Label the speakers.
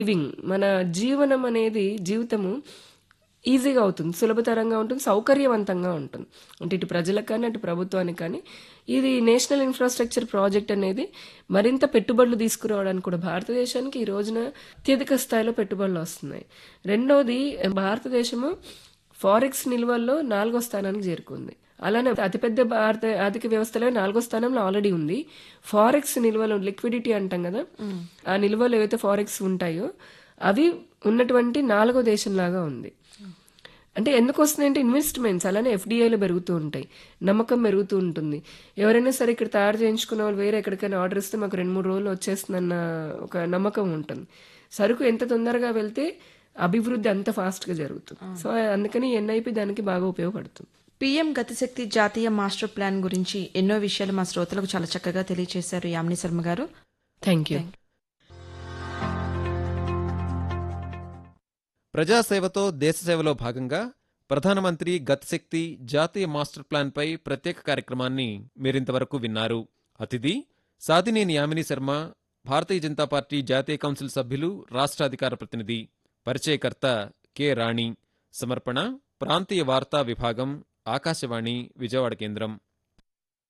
Speaker 1: living మన జీవనం అనేది జీవితము ఈజీగా అవుతుంది సులభతరంగా ఉంటుంది సౌకర్యవంతంగా ఉంటుంది అంటే ఇటు ప్రజలకు కానీ అటు ప్రభుత్వానికి కానీ ఇది నేషనల్ ఇన్ఫ్రాస్ట్రక్చర్ ప్రాజెక్ట్ అనేది మరింత పెట్టుబడులు తీసుకురావడానికి కూడా భారతదేశానికి ఈ రోజున అత్యధిక స్థాయిలో పెట్టుబడులు వస్తున్నాయి రెండోది భారతదేశము ఫారెక్స్ నిల్వల్లో నాలుగో స్థానానికి చేరుకుంది అలానే అతిపెద్ద భారత ఆర్థిక వ్యవస్థలో నాలుగో స్థానంలో ఆల్రెడీ ఉంది ఫారెక్స్ నిల్వలు లిక్విడిటీ అంటాం కదా ఆ నిల్వలు ఏవైతే ఫారెక్స్ ఉంటాయో అవి ఉన్నటువంటి నాలుగో దేశంలాగా ఉంది అంటే ఎందుకు వస్తున్నాయంటే ఇన్వెస్ట్మెంట్స్ అలానే ఎఫ్డిఐలు పెరుగుతూ ఉంటాయి నమ్మకం పెరుగుతూ ఉంటుంది ఎవరైనా సరే ఇక్కడ తయారు చేయించుకున్న వాళ్ళు వేరే ఎక్కడికైనా ఆర్డర్ ఇస్తే మాకు రెండు మూడు రోజులు వచ్చేస్తుందన్న ఒక నమ్మకం ఉంటుంది సరుకు ఎంత తొందరగా వెళ్తే అభివృద్ధి అంత ఫాస్ట్గా జరుగుతుంది సో అందుకని ఎన్ఐపి దానికి బాగా ఉపయోగపడుతుంది
Speaker 2: పీఎం గతిశక్తి జాతీయ మాస్టర్ ప్లాన్ గురించి ఎన్నో విషయాలు మా శ్రోతలకు చాలా చక్కగా తెలియజేశారు యామిని శర్మ గారు
Speaker 1: థ్యాంక్ యూ
Speaker 3: ప్రజాసేవతో దేశసేవలో భాగంగా ప్రధానమంత్రి గతిశక్తి జాతీయ మాస్టర్ ప్లాన్పై ప్రత్యేక కార్యక్రమాన్ని మీరింతవరకు విన్నారు అతిథి సాదినేని యామిని శర్మ భారతీయ జనతా పార్టీ జాతీయ కౌన్సిల్ సభ్యులు రాష్ట్ర అధికార ప్రతినిధి పరిచయకర్త కె రాణి సమర్పణ ప్రాంతీయ వార్తా విభాగం ఆకాశవాణి విజయవాడ కేంద్రం